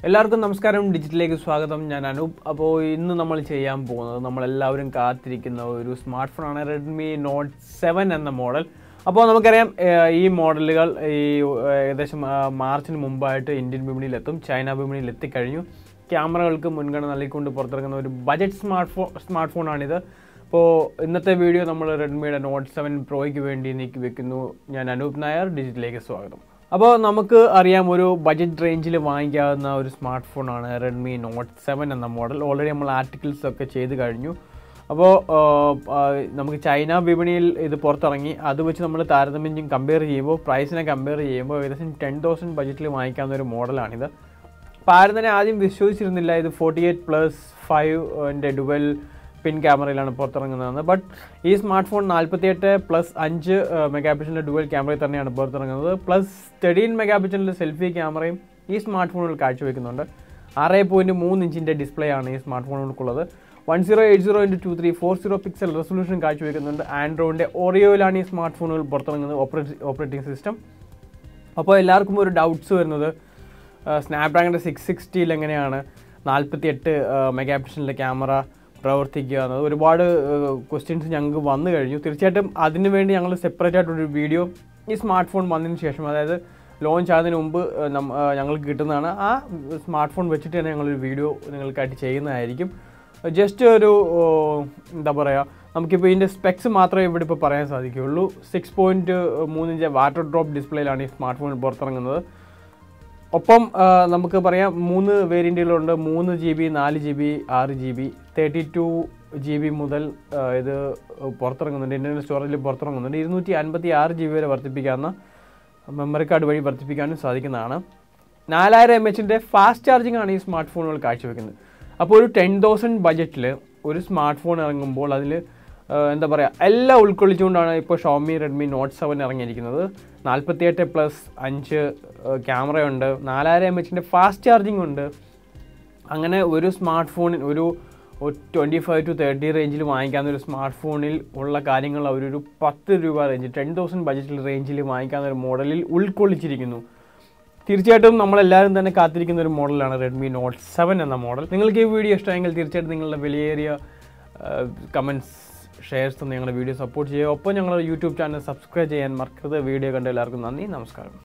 എല്ലാവർക്കും നമസ്കാരം ഡിജിറ്റലിലേക്ക് സ്വാഗതം ഞാൻ അനൂപ് അപ്പോൾ ഇന്ന് നമ്മൾ ചെയ്യാൻ പോകുന്നത് നമ്മളെല്ലാവരും കാത്തിരിക്കുന്ന ഒരു സ്മാർട്ട് ഫോണാണ് റെഡ്മി നോട്ട് സെവൻ എന്ന മോഡൽ അപ്പോൾ നമുക്കറിയാം ഏഹ്, ഈ മോഡലുകൾ ഈ ഏഹ്, ഏകദേശം ആ, മാർച്ചിന് മുമ്പായിട്ട് ഇന്ത്യൻ വിപണിയിലെത്തും ചൈന വിപണിയിൽ എത്തിക്കഴിഞ്ഞു ക്യാമറകൾക്ക് മുൻഗണന നൽകിക്കൊണ്ട് പുറത്തിറങ്ങുന്ന ഒരു ബജറ്റ് സ്മാർട്ട് ഫോൺ സ്മാർട്ട് ഫോണാണിത് അപ്പോൾ ഇന്നത്തെ വീഡിയോ നമ്മൾ റെഡ്മിയുടെ നോട്ട് സെവൻ പ്രോയ്ക്ക് വേണ്ടി നീക്കി വെക്കുന്നു ഞാൻ അനൂപ് നായർ ഡിജിറ്റലിലേക്ക് സ്വാഗതം അപ്പോൾ നമുക്ക് അറിയാം ഒരു ബജറ്റ് റേഞ്ചിൽ വാങ്ങിക്കാവുന്ന ഒരു സ്മാർട്ട് ഫോണാണ് റെഡ്മി നോട്ട് സെവൻ എന്ന മോഡൽ ഓൾറെഡി നമ്മൾ ആർട്ടിക്കിൾസ് ഒക്കെ ചെയ്ത് കഴിഞ്ഞു അപ്പോൾ നമുക്ക് ചൈന വിപണിയിൽ ഇത് പുറത്തിറങ്ങി അത് വെച്ച് നമ്മൾ താരതമ്യം കമ്പയർ ചെയ്യുമ്പോൾ പ്രൈസിനെ കമ്പയർ ചെയ്യുമ്പോൾ ഏകദേശം ടെൻ തൗസൻഡ് ബജറ്റിൽ വാങ്ങിക്കാവുന്ന ഒരു മോഡലാണിത് അപ്പോൾ ആരും തന്നെ ആദ്യം വിശ്വസിച്ചിരുന്നില്ല ഇത് ഫോർട്ടി എയ്റ്റ് പ്ലസ് ഫൈവിൻ്റെ ഡുവൽ പിൻ ക്യാമറയിലാണ് പുറത്തിറങ്ങുന്നതെന്ന് ബട്ട് ഈ സ്മാർട്ട് ഫോൺ നാൽപ്പത്തിയെട്ട് പ്ലസ് അഞ്ച് മെഗാ പിക്സലിൻ്റെ ഡുവൽ ക്യാമറയിൽ തന്നെയാണ് പുറത്തിറങ്ങുന്നത് പ്ലസ് തേർട്ടീൻ മെഗാ പിക്സലിൻ്റെ സെൽഫി ക്യാമറയും ഈ സ്മാർട്ട് ഫോണുകൾ കാഴ്ചവെക്കുന്നുണ്ട് ആറ് പോയിൻറ്റ് മൂന്ന് ഇഞ്ചിൻ്റെ ഡിസ്പ്ലേ ആണ് ഈ സ്മാർട്ട് ഫോണുകൾക്കുള്ളത് one zero eight zero into two three four zero pixel resolution കാഴ്ചവെക്കുന്നുണ്ട് ആൻഡ്രോയിഡിൻ്റെ ഓറിയോയിലാണ് ഈ സ്മാർട്ട് ഫോണുകൾ പുറത്തിറങ്ങുന്നത് ഓപ്പറേറ്റിംഗ് സിസ്റ്റം അപ്പോൾ എല്ലാവർക്കും ഒരു ഡൗട്ട്സ് വരുന്നത് സ്നാപ്ഡ്രാഗണിൻ്റെ സിക്സ് സിക്സ്റ്റിയിൽ എങ്ങനെയാണ് നാൽപ്പത്തി എട്ട് മെഗാ പിക്സലിൻ്റെ ക്യാമറ പ്രവർത്തിക്കുക എന്നത് ഒരുപാട് ക്വസ്റ്റ്യൻസ് ഞങ്ങൾക്ക് വന്നു കഴിഞ്ഞു തീർച്ചയായിട്ടും അതിന് വേണ്ടി ഞങ്ങൾ സെപ്പറേറ്റ് ആയിട്ടൊരു വീഡിയോ ഈ സ്മാർട്ട് ഫോൺ വന്നതിന് ശേഷം അതായത് ലോഞ്ച് ആകുന്നതിന് മുമ്പ് ഏഹ്, നമ്മ- ഏഹ്, ഞങ്ങൾക്ക് കിട്ടുന്നതാണ് ആ സ്മാർട്ട് ഫോൺ വെച്ചിട്ട് തന്നെ ഞങ്ങളൊരു വീഡിയോ നിങ്ങൾക്കായിട്ട് ചെയ്യുന്നതായിരിക്കും ജസ്റ്റ് ഒരു ഓ, എന്താ പറയുക നമുക്കിപ്പോൾ ഇതിൻ്റെ സ്പെക്സ് മാത്രമേ ഇവിടെ ഇപ്പോൾ പറയാൻ സാധിക്കുകയുള്ളൂ സിക്സ് പോയിൻറ്റ് മൂന്നിഞ്ച് വാട്ടർ ഡ്രോപ്പ് ഡിസ്പ്ലേയിലാണ് ഈ സ്മാർട്ട് ഫോൺ പുറത്തിറങ്ങുന്നത് ഒപ്പം ആ, നമുക്ക് പറയാം മൂന്ന് വേരിയൻറ്റുകളുണ്ട് മൂന്ന് ജി ബി നാല് ജി ബി ആറ് G B thirty two G B മുതൽ ആ, ഇത് പുറത്തിറങ്ങുന്നുണ്ട് ഇൻ്റർണൽ സ്റ്റോറേജിൽ പുറത്തിറങ്ങുന്നുണ്ട് ഇരുന്നൂറ്റി അൻപത്തി ആറ് ജി ബി വരെ വർദ്ധിപ്പിക്കാവുന്ന മെമ്മറി കാർഡ് വഴി വർദ്ധിപ്പിക്കാനും സാധിക്കുന്നതാണ് നാലായിരം എം എച്ചിൻ്റെ ഫാസ്റ്റ് ചാർജിങ് ആണ് ഈ സ്മാർട്ട് ഫോണുകൾ കാഴ്ചവെക്കുന്നത് അപ്പോൾ ഒരു ടെൻ തൗസൻഡ് ബജറ്റിൽ ഒരു സ്മാർട്ട് ഫോൺ ഇറങ്ങുമ്പോൾ അതിൽ എന്താ പറയുക എല്ലാം ഉൾക്കൊള്ളിച്ചുകൊണ്ടാണ് ഇപ്പോൾ ഷോമി റെഡ്മി നോട്ട് സെവൻ ഇറങ്ങിയിരിക്കുന്നത് നാൽപ്പത്തിയെട്ട് പ്ലസ് അഞ്ച് ക്യാമറയുണ്ട് നാലായിരം എം എച്ചിൻ്റെ ഫാസ്റ്റ് ചാർജിങ് ഉണ്ട് അങ്ങനെ ഒരു സ്മാർട്ട് ഫോണിൽ ഒരു ട്വൻറ്റി ഫൈവ് ടു തേർട്ടി റേഞ്ചിൽ വാങ്ങിക്കാവുന്ന ഒരു സ്മാർട്ട് ഫോണിൽ ഉള്ള കാര്യങ്ങൾ അവരൊരു പത്ത് രൂപ റേഞ്ച് ടെൻ തൗസൻഡ് ബജറ്റിൽ റേഞ്ചിൽ വാങ്ങിക്കാവുന്ന ഒരു മോഡലിൽ ഉൾക്കൊള്ളിച്ചിരിക്കുന്നു തീർച്ചയായിട്ടും നമ്മളെല്ലാവരും തന്നെ കാത്തിരിക്കുന്ന ഒരു മോഡലാണ് റെഡ്മി നോട്ട് സെവൻ എന്ന മോഡൽ നിങ്ങൾക്ക് ഈ വീഡിയോ ഇഷ്ടമെങ്കിൽ തീർച്ചയായിട്ടും നിങ്ങളുടെ വിലയേറിയ കമൻറ്റ്സ് ഷെയർസ് തന്ന് ഞങ്ങളുടെ വീഡിയോ സപ്പോർട്ട് ചെയ്യുക ഒപ്പം ഞങ്ങളുടെ യൂട്യൂബ് ചാനൽ സബ്സ്ക്രൈബ് ചെയ്യാൻ മറക്കരുത് വീഡിയോ കണ്ട എല്ലാവർക്കും നന്ദി നമസ്കാരം